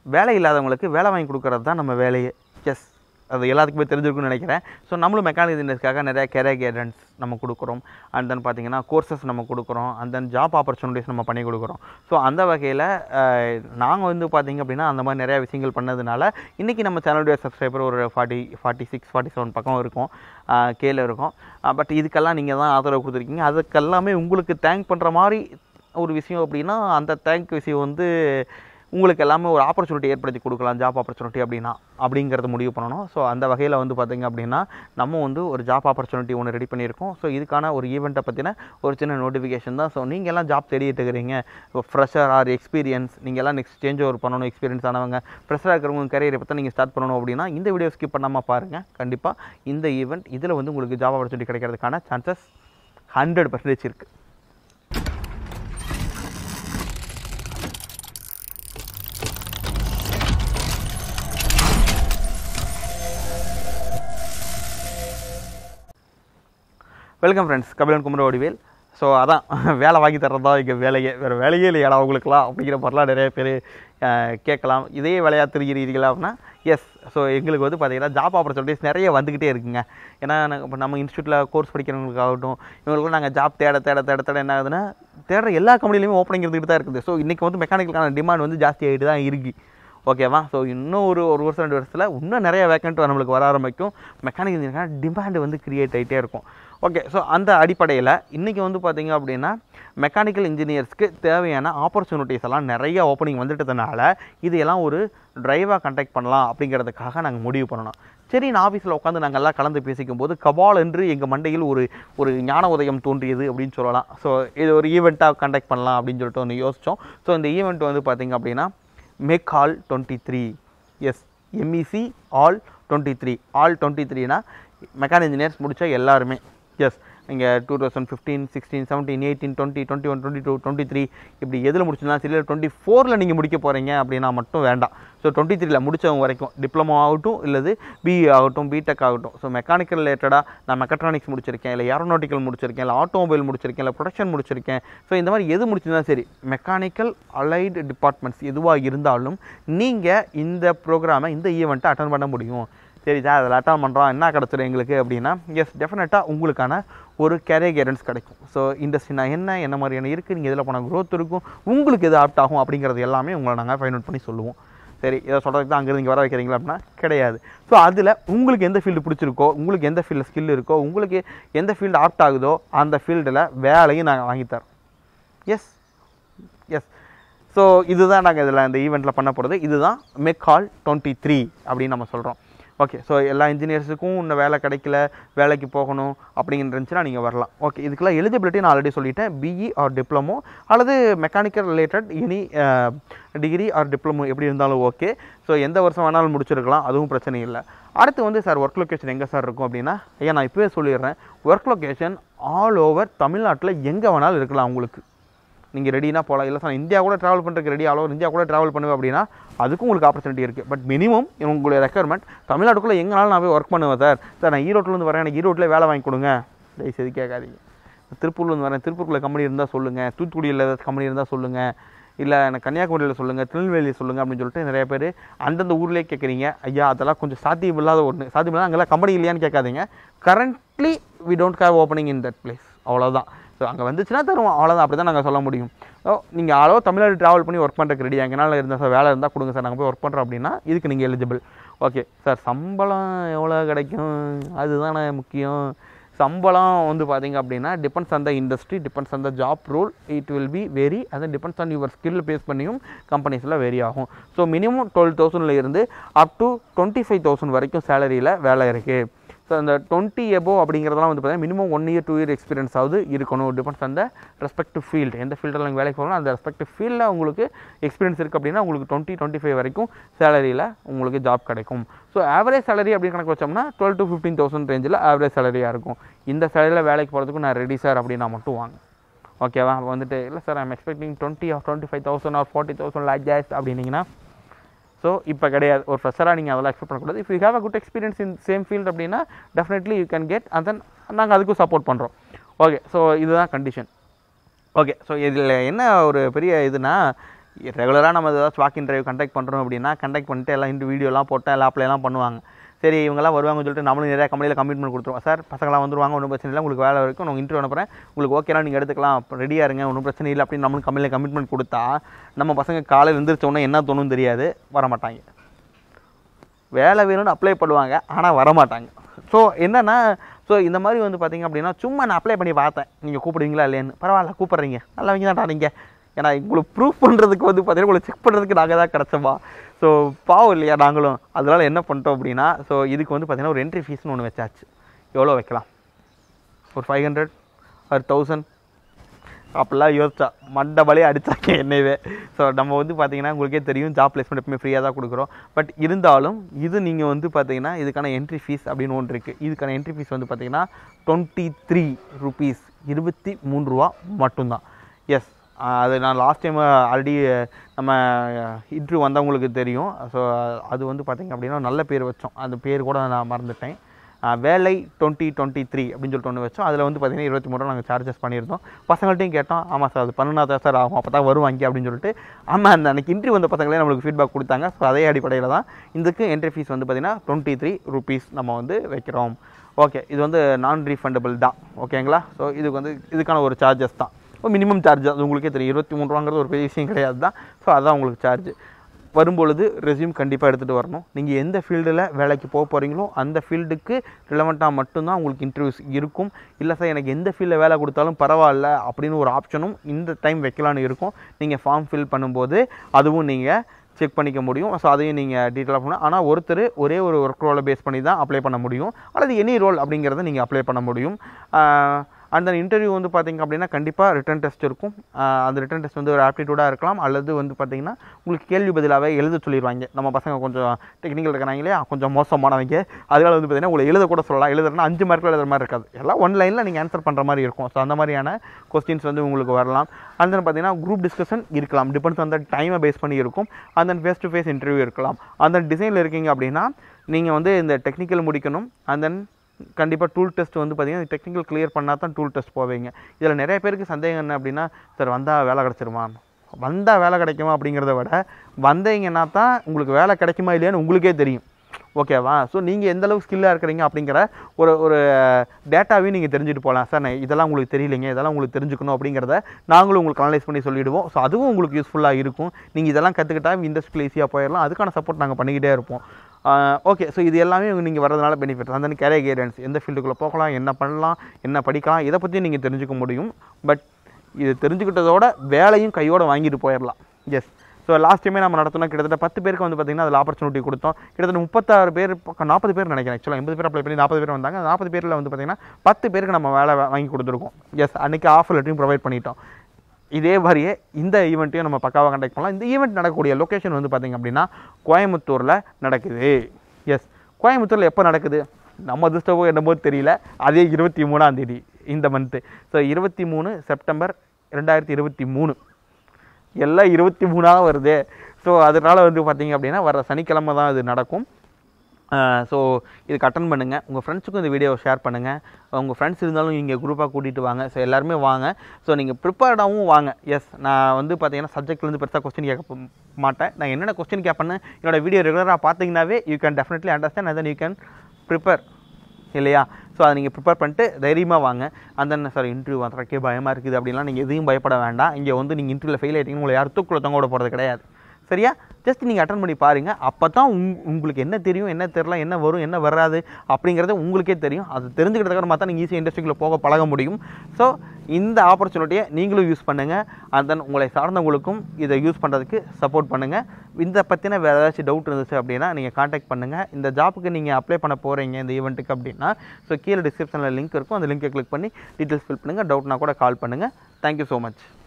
வேலை இல்லாதவங்களுக்கு வேலை வாங்கி கொடுக்கறது தான் நம்ம வேலையே எஸ் அது எல்லாத்துக்குமே தெரிஞ்சிருக்கும்னு நினைக்கிறேன் ஸோ நம்மளும் மெக்கானிக் இன்ஜினியர்ஸ்க்காக நிறைய கேரியர் கைடன்ஸ் நம்ம கொடுக்குறோம் அண்ட் தென் பார்த்தீங்கன்னா கோர்சஸ் நம்ம கொடுக்குறோம் அண்ட் தென் ஜாப் ஆப்பர்ச்சுனிட்டிஸ் நம்ம பண்ணி கொடுக்குறோம் ஸோ அந்த வகையில் நாங்கள் வந்து பார்த்தீங்க அப்படின்னா அந்த மாதிரி நிறையா விஷயங்கள் பண்ணதுனால இன்றைக்கி நம்ம சேனலுடைய சப்ஸ்கிரைபர் ஒரு forty forty six forty seven பக்கம் இருக்கும் கீழே இருக்கும் பட் இதுக்கெல்லாம் நீங்கள் தான் ஆதரவு கொடுத்துருக்கீங்க அதுக்கெல்லாமே உங்களுக்கு தேங்க் பண்ணுற மாதிரி ஒரு விஷயம் அப்படின்னா அந்த தேங்க் விஷயம் வந்து உங்களுக்கு எல்லாமே ஒரு ஆப்பர்ச்சுனிட்டி ஏற்படுத்தி கொடுக்கலாம் ஜாப் ஆப்பர்ச்சுனிட்டி அப்படின்னா அப்படிங்கிறத முடிவு பண்ணணும் ஸோ அந்த வகையில் வந்து பார்த்தீங்க அப்படின்னா நம்ம வந்து ஒரு ஜாப் ஆப்பர்ச்சுனிட்டி ஒன்று ரெடி பண்ணியிருக்கோம் ஸோ இதுக்கான ஒரு ஈவெண்ட்டை பற்றின ஒரு சின்ன நோட்டிஃபிகேஷன் தான் ஸோ நீங்கள் எல்லாம் ஜாப் தேடிட்டு இருக்கிறீங்க இப்போ ஃப்ரெஷர் ஆர் எக்ஸ்பீரியன்ஸ் நீங்கள் எல்லாம் நெக்ஸ்ட் சேஞ்ச் ஓவர் பண்ணணும் எக்ஸ்பீரியன்ஸ் ஆனவங்க ஃப்ரெஷராக இருக்கிறவங்க கரியரை பற்றி நீங்கள் ஸ்டார்ட் பண்ணணும் அப்படின்னா இந்த வீடியோ ஸ்கிப் பண்ணாமல் பாருங்கள் கண்டிப்பாக இந்த ஈவெண்ட் இதில் வந்து உங்களுக்கு ஜாப் ஆப்பர்ச்சுனிட்டி கிடைக்கிறதுக்கான சான்சஸ் ஹண்ட்ரட் பர்சன்டேஜ் இருக்குது welcome friends Kabilan Kumara Vadivel so அதான் வேலை வாங்கி தர்றது தான் இங்கே வேலையே வேறு வேலையே இல்லையாடா அவங்களுக்குலாம் அப்படிங்கிற மாதிரிலாம் நிறைய பேர் கேட்கலாம் இதே வேலையாக திரிகிறீர்களா அப்படின்னா எஸ் ஸோ எங்களுக்கு வந்து பார்த்தீங்கன்னா ஜாப் ஆப்பர்ச்சுனிட்டிஸ் நிறைய வந்துக்கிட்டே இருக்குங்க ஏன்னா நாங்கள் இப்போ நம்ம இன்ஸ்டியூட்டில் கோர்ஸ் படிக்கிறவங்களுக்காகட்டும் இவங்களுக்கும் நாங்கள் ஜாப் தேட தேட தேட தேட என்ன ஆகுதுன்னா தேடுற எல்லா கம்பெனிலையுமே ஓப்பனிங் இருந்துகிட்டு தான் இருக்குது ஸோ இன்றைக்கி வந்து மெக்கானிக்கலுக்கான டிமாண்ட் வந்து ஜாஸ்தி ஆகிட்டு தான் இருக்குது ஓகேவா ஸோ இன்னும் ஒரு ஒரு வருஷம் ரெண்டு வருஷத்தில் இன்னும் நிறைய வேக்கண்ட் நம்மளுக்கு வர ஆரம்பிக்கும் மெக்கானிக் இன்ஜினியருக்கான டிமாண்டு வந்து கிரியேட் ஆகிட்டே இருக்கும் ஓகே ஸோ அந்த அடிப்படையில் இன்றைக்கி வந்து பார்த்தீங்க அப்படின்னா மெக்கானிக்கல் இன்ஜினியர்ஸ்க்கு தேவையான ஆப்பர்ச்சுனிட்டிஸ் எல்லாம் நிறைய ஓப்பனிங் வந்துட்டதுனால இதையெல்லாம் ஒரு டிரைவாக கண்டக்ட் பண்ணலாம் அப்படிங்கிறதுக்காக நாங்கள் முடிவு பண்ணணும் சரி நான் ஆஃபீஸில் உட்காந்து நாங்கள் எல்லாம் கலந்து பேசிக்கும் போது கபால் என்று எங்கள் மண்டையில் ஒரு ஒரு ஞான உதயம் தோன்றியது அப்படின்னு சொல்லலாம் ஸோ இது ஒரு ஈவெண்ட்டாக கண்டக்ட் பண்ணலாம் அப்படின்னு சொல்லிட்டு ஒன்று யோசித்தோம் ஸோ இந்த ஈவெண்ட் வந்து பார்த்திங்க அப்படின்னா mech all twenty three yes MEC all twenty three all twenty த்ரீனா மெக்கானிக் இன்ஜினியர்ஸ் முடித்த எல்லாருமே எஸ் இங்கே two thousand fifteen sixteen seventeen eighteen twenty twenty one twenty two twenty three இப்படி எதில் முடிச்சிருந்தாலும் சரி டுவெண்ட்டி ஃபோரில் நீங்கள் முடிக்க போகிறீங்க அப்படின்னா மட்டும் வேண்டாம் ஸோ டுவெண்ட்டி த்ரீல முடித்தவங்க வரைக்கும் டிப்ளமோ ஆகட்டும் இல்லது பிஇ ஆகட்டும் பிடெக் ஆகட்டும் ஸோ மெக்கானிக்கல் ரிலேட்டடாக நான் மெக்கட்ரானிக்ஸ் முடிச்சிருக்கேன் இல்லை ஏரோநாட்டிக்கல் முடிச்சிருக்கேன் இல்லை ஆட்டோமொபைல் முடிச்சிருக்கேன் இல்லை ப்ரொடக்ஷன் முடிச்சிருக்கேன் ஸோ இந்த மாதிரி எது முடிச்சிருந்தாலும் சரி மெக்கானிக்கல் அலைடு டிபார்ட்மெண்ட்ஸ் எதுவாக இருந்தாலும் நீங்கள் இந்த ப்ரோக்ராமை இந்த ஈவெண்ட்டை அட்டன் பண்ண முடியும் சரி சார் அதில் அட்டன் பண்ணுறோம் என்ன கிடச்சிடும் எங்களுக்கு அப்படின்னா எஸ் டெஃபினட்டாக உங்களுக்கான ஒரு கேரியர் கைடன்ஸ் கிடைக்கும் ஸோ இண்டஸ்ட்ரினா என்ன என்ன மாதிரியான இருக்குது நீங்கள் இதில் போனால் growth இருக்கும் உங்களுக்கு எது ஆப்ட் ஆகும் அப்படிங்கிறது எல்லாமே உங்களை நாங்கள் ஃபைண்ட் அவுட் பண்ணி சொல்லுவோம் சரி இதை சொல்கிறதுக்கு தான் அங்கேருந்து இங்கே வர வைக்கிறீங்களா அப்படின்னா கிடையாது ஸோ அதில் உங்களுக்கு எந்த ஃபீல்டு பிடிச்சிருக்கோ உங்களுக்கு எந்த ஃபீல்டில் ஸ்கில் இருக்கோ உங்களுக்கு எந்த ஃபீல்டு ஆப்ட் ஆகுதோ அந்த ஃபீல்டில் வேலையும் நாங்கள் வாங்கித்தரோம் எஸ் எஸ் ஸோ இதுதான் நாங்கள் இதில் இந்த ஈவெண்ட்டில் பண்ண போகிறது இதுதான் மெக் ஹால் டுவெண்ட்டி த்ரீ அப்படின்னு நம்ம சொல்கிறோம் ஓகே ஸோ எல்லா இன்ஜினியர்ஸுக்கும் இன்னும் வேலை கிடைக்கல வேலைக்கு போகணும் அப்படிங்கிற இருந்துச்சுன்னா நீங்கள் வரலாம் ஓகே இதுக்கெல்லாம் எலிஜிபிலிட்டி நான் ஆல்ரெடி சொல்லிட்டேன் பிஇ ஆர் டிப்ளமோ அல்லது mechanical related any degree or diploma எப்படி இருந்தாலும் ஓகே ஸோ எந்த வருஷம் வேணாலும் முடிச்சிருக்கலாம் அதுவும் பிரச்சனை இல்லை அடுத்து வந்து சார் ஒர்க் லொக்கேஷன் எங்கே சார் இருக்கும் அப்படின்னா ஐயா நான் இப்போவே சொல்லிடுறேன் ஒர்க் லொக்கேஷன் ஆல் ஓவர் தமிழ்நாட்டில் எங்கே வேணாலும் இருக்கலாம் உங்களுக்கு நீங்கள் ரெடினா போகலாம் இல்லை சார் இந்தியா கூட ட்ராவல் பண்ணுறதுக்கு ரெடி ஆலோ இந்தியா கூட ட்ராவல் பண்ணுவேன் அப்படின்னா அதுக்கும் உங்களுக்கு ஆப்பர்ச்சுனிட்டி இருக்குது பட் மினிமம் உங்களுடைய ரெக்குயர்மெண்ட் தமிழ்நாட்டுக்குள்ளே எங்கனாலும் நான் போய் ஒர்க் பண்ணுவேன் சார் சார் நான் ஈரோட்டிலேருந்து வரேன் எனக்கு ஈரோட்டில் வேலை வாங்கி கொடுங்க தயவுசெய்து கேட்காதீங்க திருப்பூர்லேருந்து வரேன் திருப்பூருக்குள்ள கம்பெனி இருந்தால் சொல்லுங்கள் தூத்துக்குடியில் ஏதாச்சும் கம்பெனி இருந்தால் சொல்லுங்கள் இல்லை எனக்கு கன்னியாகுமரியில் சொல்லுங்கள் திருநெல்வேலியில் சொல்லுங்கள் அப்படின்னு சொல்லிட்டு நிறைய பேர் அந்தந்த ஊர்லேயே கேட்குறீங்க ஐயா அதெல்லாம் கொஞ்சம் சாத்தியம் இல்லாத ஒன்று சாத்தியம் இல்லாத அங்கெல்லாம் கம்பெனி இல்லையான்னு கேட்காதீங்க currently we don't have opening in that place அவ்வளோதான் ஸோ அங்கே வந்துச்சுன்னா தருவோம் அவ்வளோதான் அப்படி தான் நாங்கள் சொல்ல முடியும் ஸோ நீங்கள் அளவு தமிழ்நாடு ட்ராவல் பண்ணி ஒர்க் பண்ணுறதுக்கு ரெடி எங்கனால இருந்தால் சார் வேலை இருந்தால் கொடுங்க சார் நாங்கள் போய் ஒர்க் பண்ணுறோம் அப்படின்னா இதுக்கு நீங்கள் எலிஜிபிள் ஓகே சார் சம்பளம் எவ்வளோ கிடைக்கும் அதுதானே முக்கியம் சம்பளம் வந்து பார்த்தீங்க அப்படின்னா depends on the industry depends on the job role it will be very அது depends on your skill base பண்ணியும் கம்பெனிஸில் வெரி ஆகும் ஸோ மினிமம் டுவெல் தௌசண்ட்ல இருந்து up to twenty five thousand வரைக்கும் சேலரியில் வேலை இருக்குது ஸோ அந்த டுவெண்ட்டி எபோ அப்படிங்கிறதெல்லாம் வந்து பார்த்தீங்கன்னா minimum one year two year experience ஆகுது இருக்கணும் டிபெண்ட்ஸ் அந்த ரெஸ்பெக்டிவ் ஃபீல்டு எந்த ஃபீல்டில் நீங்கள் வேலைக்கு போகணும் அந்த ரெஸ்பெக்டிவ் ஃபீல்டில் உங்களுக்கு எக்ஸ்பீரியன்ஸ் இருக்குது அப்படின்னா உங்களுக்கு டுவெண்ட்டி டுவெண்ட்டி ஃபைவ் வரைக்கும் சேலரியில் உங்களுக்கு ஜாப் கிடைக்கும் ஸோ ஆவரேஜ் சேலரி அப்படின்னு கணக்கு வச்சோம்னா டுவெல் டு ஃபிஃப்டீன் தௌசண்ட் ரேஞ்சில் ஆவரேஜ் சேலரியாக இருக்கும் இந்த சேலரியில் வேலைக்கு போகிறதுக்கு நான் ரெடி சார் அப்படின்னா மட்டும் வாங்க ஓகேவா அப்போ வந்துட்டு இல்லை sir I'm expecting twenty or twenty five thousand or forty thousand லேக் ஜாஸ் அப்படின்னீங்கன்னா ஸோ இப்போ கிடையாது ஒரு ஃப்ரெஷராக நீங்கள் அதெல்லாம் எக்ஸ்பெக்ட் பண்ணக்கூடாது if you have a good experience in same field அப்படின்னா definitely you can get and then நாங்கள் அதுக்கும் சப்போர்ட் பண்ணுறோம் ஓகே ஸோ இதுதான் கண்டிஷன் ஓகே ஸோ இதில் என்ன ஒரு பெரிய இதுனா ரெகுலராக நம்ம ஏதாச்சும் வாக் இன்டர்வியூ கண்டக்ட் பண்ணுறோம் அப்படின்னா கண்டக்ட் பண்ணிட்டு எல்லாம் இந்த வீடியோலாம் போட்டு எல்லாம் அப்ளைலாம் பண்ணுவாங்க சரி இவங்கெல்லாம் வருவாங்கன்னு சொல்லிட்டு நம்மளும் நிறைய கம்பெனியில் கமிட்மெண்ட் கொடுத்துருவோம் சார் பசங்களாம் வந்துருவாங்க ஒன்றும் பிரச்சனை இல்லை உங்களுக்கு வேலை வரைக்கும் நான் இன்டர்வியூ அனுப்புகிறேன் உங்களுக்கு ஓகேலாம் நீங்கள் எடுத்துக்கலாம் ரெடியாக இருங்க ஒன்றும் பிரச்சனை இல்லை அப்படின்னு நம்மளுக்கு கம்பெனியில் கமிட்மெண்ட் கொடுத்தா நம்ம பசங்க காலையில் எழுந்திரிச்ச உடனே என்ன தோணும் தெரியாது வர மாட்டாங்க வேலை வேணும்னு அப்ளை பண்ணுவாங்க ஆனால் வரமாட்டாங்க ஸோ என்னன்னா ஸோ இந்த மாதிரி வந்து பார்த்தீங்க அப்படின்னா சும்மா நான் அப்ளை பண்ணி பார்த்தேன் நீங்கள் கூப்பிடுவீங்களா இல்லையான்னு பரவாயில்ல கூப்பிட்றீங்க நல்லவங்க தான்டா நீங்கள் ஏன்னா உங்களுக்கு ப்ரூஃப் பண்ணுறதுக்கு வந்து பார்த்தீங்கன்னா உங்களை செக் பண்ணுறதுக்கு நாங்கள் தான் கிடச்சோமா ஸோ பாவம் இல்லையா நாங்களும் அதனால என்ன பண்ணிட்டோம் அப்படின்னா ஸோ இதுக்கு வந்து பார்த்தீங்கன்னா ஒரு என்ட்ரி ஃபீஸ்னு ஒன்று வச்சாச்சு எவ்வளோ வைக்கலாம் ஒரு ஃபைவ் ஹண்ட்ரட் ஒரு தௌசண்ட் அப்படிலாம் யோசிச்சா மண்டபலே அடித்தாங்க என்னவே ஸோ நம்ம வந்து பார்த்தீங்கன்னா உங்களுக்கே தெரியும் ஜாப் பிளேஸ்மெண்ட் எப்பவுமே ஃப்ரீயாக தான் கொடுக்குறோம் பட் இருந்தாலும் இது நீங்கள் வந்து பார்த்தீங்கன்னா இதுக்கான என்ட்ரி ஃபீஸ் அப்படின்னு ஒன்று இருக்குது இதுக்கான என்ட்ரி ஃபீஸ் வந்து பார்த்தீங்கன்னா டுவெண்ட்டி த்ரீ ருபீஸ் இருபத்தி மூணு ரூபா மட்டும்தான் எஸ் அது நான் லாஸ்ட் டைம் ஆல்ரெடி நம்ம இன்டர்வியூ வந்தவங்களுக்கு தெரியும் ஸோ அது வந்து பார்த்தீங்க அப்படின்னா நல்ல பேர் வச்சோம் அந்த பேர் கூட நான் மறந்துட்டேன் ஆஹ் வேலை டுவெண்ட்டி டுவெண்ட்டி த்ரீ அப்படின்னு சொல்லிட்டு ஒன்று வச்சோம் அதில் வந்து பார்த்தீங்கன்னா இருபத்தி மூணு ரூபா நாங்கள் சார்ஜஸ் பண்ணியிருந்தோம் பசங்கள்ட்டையும் கேட்டோம் ஆமாம் சார் அது பண்ணுனா தான் சார் ஆகும் அப்போ தான் வருவாங்க அப்படின்னு சொல்லிட்டு ஆமாம் அந்த அன்றைக்கி இன்ட்ரி வந்த பசங்களே நம்மளுக்கு ஃபீட்பேக் கொடுத்தாங்க ஸோ அதே அடிப்படையில் தான் இதுக்கு என்ட்ரி ஃபீஸ் வந்து பார்த்தீங்கன்னா டுவெண்ட்டி த்ரீ ருபீஸ் நம்ம வந்து வைக்கிறோம் ஓகே இது வந்து நான் ரீஃபண்டபிள் தான் ஓகேங்களா ஸோ இதுக்கு வந்து இதுக்கான ஒரு சார்ஜஸ் தான் மினிமம் சார்ஜ் அது உங்களுக்கே தெரியும் இருபத்தி மூணு ரூபாங்கிறது ஒரு பெரிய விஷயம் கிடையாது தான் ஸோ அதான் உங்களுக்கு சார்ஜ் வரும்பொழுது ரெஸ்யூம் கண்டிப்பாக எடுத்துகிட்டு வரணும் நீங்கள் எந்த ஃபீல்டில் வேலைக்கு போக போகிறீங்களோ அந்த ஃபீல்டுக்கு ரிலவெண்ட்டாக மட்டும்தான் உங்களுக்கு இன்டர்வியூஸ் இருக்கும் இல்லை சார் எனக்கு எந்த ஃபீல்டில் வேலை கொடுத்தாலும் பரவாயில்ல அப்படின்னு ஒரு ஆப்ஷனும் இந்த டைம் வைக்கலான்னு இருக்கும் நீங்கள் ஃபார்ம் ஃபில் பண்ணும்போது அதுவும் நீங்கள் செக் பண்ணிக்க முடியும் ஸோ அதையும் நீங்கள் டீட்டெயிலாக பண்ணணும் ஆனால் ஒருத்தர் ஒரே ஒரு ஒர்க் ரோலை பேஸ் பண்ணி தான் அப்ளை பண்ண முடியும் அல்லது எனி ரோல் அப்படிங்கிறத நீங்கள் அப்ளை பண்ண முடியும் அந்த இன்டர்வியூ வந்து பார்த்தீங்க அப்படின்னா கண்டிப்பாக ரிட்டன் டெஸ்ட் இருக்கும் ஆஹ் அந்த ரிட்டன் டெஸ்ட் வந்து ஒரு ஆப்டிடியூடாக இருக்கலாம் அல்லது வந்து பார்த்தீங்கன்னா உங்களுக்கு கேள்வி பதிலாகவே எழுத சொல்லிடுவாங்க நம்ம பசங்க கொஞ்சம் டெக்னிக்கல் இருக்கிறாங்க இல்லையா கொஞ்சம் மோசமானவங்க அதனால வந்து பார்த்தீங்கன்னா உங்களை எழுத கூட சொல்லலாம் எழுதுறதுனா அஞ்சு மார்க்கில் எழுதுற மாதிரி இருக்காது எல்லாம் ஒன் லைனில் நீங்கள் ஆன்சர் பண்ணுற மாதிரி இருக்கும் ஸோ அந்த மாதிரியான கொஸ்டின்ஸ் வந்து உங்களுக்கு வரலாம் அண்ட் தென் பார்த்தீங்கன்னா குரூப் டிஸ்கஷன் இருக்கலாம் டிபெண்ட்ஸ் அந்த டைமை பேஸ் பண்ணி இருக்கும் and then face to face interview இருக்கலாம் அந்த டிசைனில் இருக்கீங்க அப்படின்னா நீங்கள் வந்து இந்த டெக்னிக்கல் முடிக்கணும் அண்ட் தென் கண்டிப்பாக டூல் டெஸ்ட் வந்து பார்த்தீங்கன்னா டெக்னிக்கல் கிளியர் பண்ணால் தான் டூல் டெஸ்ட் போவீங்க இதில் நிறைய பேருக்கு சந்தேகம் என்ன அப்படின்னா சார் வந்தால் வேலை கிடச்சிருமா வந்தால் வேலை கிடைக்குமா அப்படிங்கிறத விட வந்தீங்கன்னா தான் உங்களுக்கு வேலை கிடைக்குமா இல்லையான்னு உங்களுக்கே தெரியும் ஓகேவா ஸோ நீங்கள் எந்த அளவுக்கு ஸ்கில்லாக இருக்கிறீங்க அப்படிங்கிற ஒரு ஒரு டேட்டாவையும் நீங்கள் தெரிஞ்சுட்டு போகலாம் சார் நான் இதெல்லாம் உங்களுக்கு தெரியலைங்க இதெல்லாம் உங்களுக்கு தெரிஞ்சுக்கணும் அப்படிங்கிறத நாங்களும் உங்களுக்கு அனலைஸ் பண்ணி சொல்லிவிடுவோம் ஸோ அதுவும் உங்களுக்கு யூஸ்ஃபுல்லாக இருக்கும் நீங்கள் இதெல்லாம் கற்றுக்கிட்டா இண்டஸ்ட்ரியில் ஈஸியாக போயிடலாம் அதுக்கான சப்போர்ட் நாங்கள் பண்ணிக்கிட்டே இருப்போம் ஓகே ஸோ இது எல்லாமே நீங்கள் வர்றதுனால பெனிஃபிட் அந்த கேரியர் கைடன்ஸ் எந்த ஃபீல்டுக்குள்ளே போகலாம் என்ன பண்ணலாம் என்ன படிக்கலாம் இதை பற்றி நீங்கள் தெரிஞ்சுக்க முடியும் பட் இது தெரிஞ்சுக்கிட்டதோட வேலையும் கையோட வாங்கிட்டு போயிடலாம் எஸ் ஸோ லாஸ்ட் டைமே நம்ம நடத்தினோம் கிட்டத்தட்ட பத்து பேருக்கு வந்து பார்த்திங்கன்னா அதில் ஆப்பர்ச்சுனிட்டி கொடுத்தோம் கிட்டத்தட்ட முப்பத்தாறு பேர் பக்கம் நாற்பது பேர் நினைக்கிறேன் ஆக்சுவலாக எண்பது பேர் அப்ளை பண்ணி நாற்பது பேர் வந்தாங்க அந்த நாற்பது பேரில் வந்து பார்த்திங்கன்னா பத்து பேருக்கு நம்ம வேலை வா- வாங்கி கொடுத்துருக்கோம் எஸ் அன்றைக்கி ஆஃபர் லெட்டரையும் ப்ரொவைட் பண்ணிட்டோம் இதே மாதிரியே இந்த ஈவெண்ட்டையும் நம்ம பக்காவாக கண்டக்ட் பண்ணலாம் இந்த ஈவெண்ட் நடக்கக்கூடிய லொக்கேஷன் வந்து பார்த்திங்க அப்படின்னா கோயம்புத்தூரில் நடக்குது எஸ் கோயம்புத்தூரில் எப்போ நடக்குது நம்ம அதிர்ஷ்டமோ என்னமோ தெரியல அதே இருபத்தி மூணாம் தேதி இந்த மந்த்து ஸோ இருபத்தி மூணு செப்டம்பர் ரெண்டாயிரத்தி இருபத்தி மூணு எல்லாம் இருபத்தி மூணாக வருது ஸோ அதனால் வந்து பார்த்தீங்க அப்படின்னா வர சனிக்கிழமை தான் இது நடக்கும் ஸோ இதுக்கு அட்டன் பண்ணுங்கள் உங்கள் ஃப்ரெண்ட்ஸுக்கும் இந்த வீடியோவை ஷேர் பண்ணுங்கள் உங்கள் ஃப்ரெண்ட்ஸ் இருந்தாலும் இங்கே குரூப்பாக கூட்டிகிட்டு வாங்க ஸோ எல்லாருமே வாங்க ஸோ நீங்கள் ப்ரிப்பேர்டாகவும் வாங்க எஸ் நான் வந்து பார்த்தீங்கன்னா சப்ஜெக்ட்லேருந்து பெருசாக கொஸ்டின் கேட்க போ- மாட்டேன் நான் என்னென்ன கொஸ்டின் கேட்பேன்னு என்னோட வீடியோ ரெகுலராக பார்த்தீங்கன்னாவே you can definitely understand and then you can prepare இல்லையா ஸோ அதை நீங்கள் ப்ரிப்பேர் பண்ணிட்டு தைரியமாக வாங்க அந்த சார் இன்டர்வியூ வந்துறக்கே பயமாக இருக்குது அப்படின்லாம் நீங்கள் எதையும் பயப்பட வேண்டாம் இங்கே வந்து நீங்கள் இன்டர்வியூவில் ஃபெயில் ஆகிட்டீங்கன்னு உங்களை யாரும் தூக்குள்ள தொங்க விட போகிறது கிடையாது சரியா ஜஸ்ட் நீங்கள் அட்டன் பண்ணி பாருங்கள் அப்போ தான் உங் உங்களுக்கு என்ன தெரியும் என்ன தெரில என்ன வரும் என்ன வராது அப்படிங்கிறது உங்களுக்கே தெரியும் அது தெரிஞ்சுக்கிட்டதுக்கப்புறமா தான் நீங்கள் ஈஸியாக இண்டஸ்ட்ரிக்குள்ளே போக பழக முடியும் ஸோ இந்த ஆப்பர்ச்சுனிட்டியை நீங்களும் யூஸ் பண்ணுங்கள் and then உங்களை சார்ந்தவங்களுக்கும் இதை யூஸ் பண்ணுறதுக்கு சப்போர்ட் பண்ணுங்கள் இந்த பற்றின வேறு ஏதாச்சும் டவுட் இருந்துச்சு அப்படின்னா நீங்கள் காண்டாக்ட் பண்ணுங்கள் இந்த ஜாப்புக்கு நீங்கள் அப்ளை பண்ண போகிறீங்க இந்த ஈவெண்ட்டுக்கு அப்படின்னா ஸோ கீழே டிஸ்கிரிப்ஷனில் லிங்க் இருக்கும் அந்த லிங்கை கிளிக் பண்ணி டீட்டெயில்ஸ் ஃபில் பண்ணுங்கள் டவுட்னா கூட கால் பண்ணுங்கள் தேங்க்யூ ஸோ மச்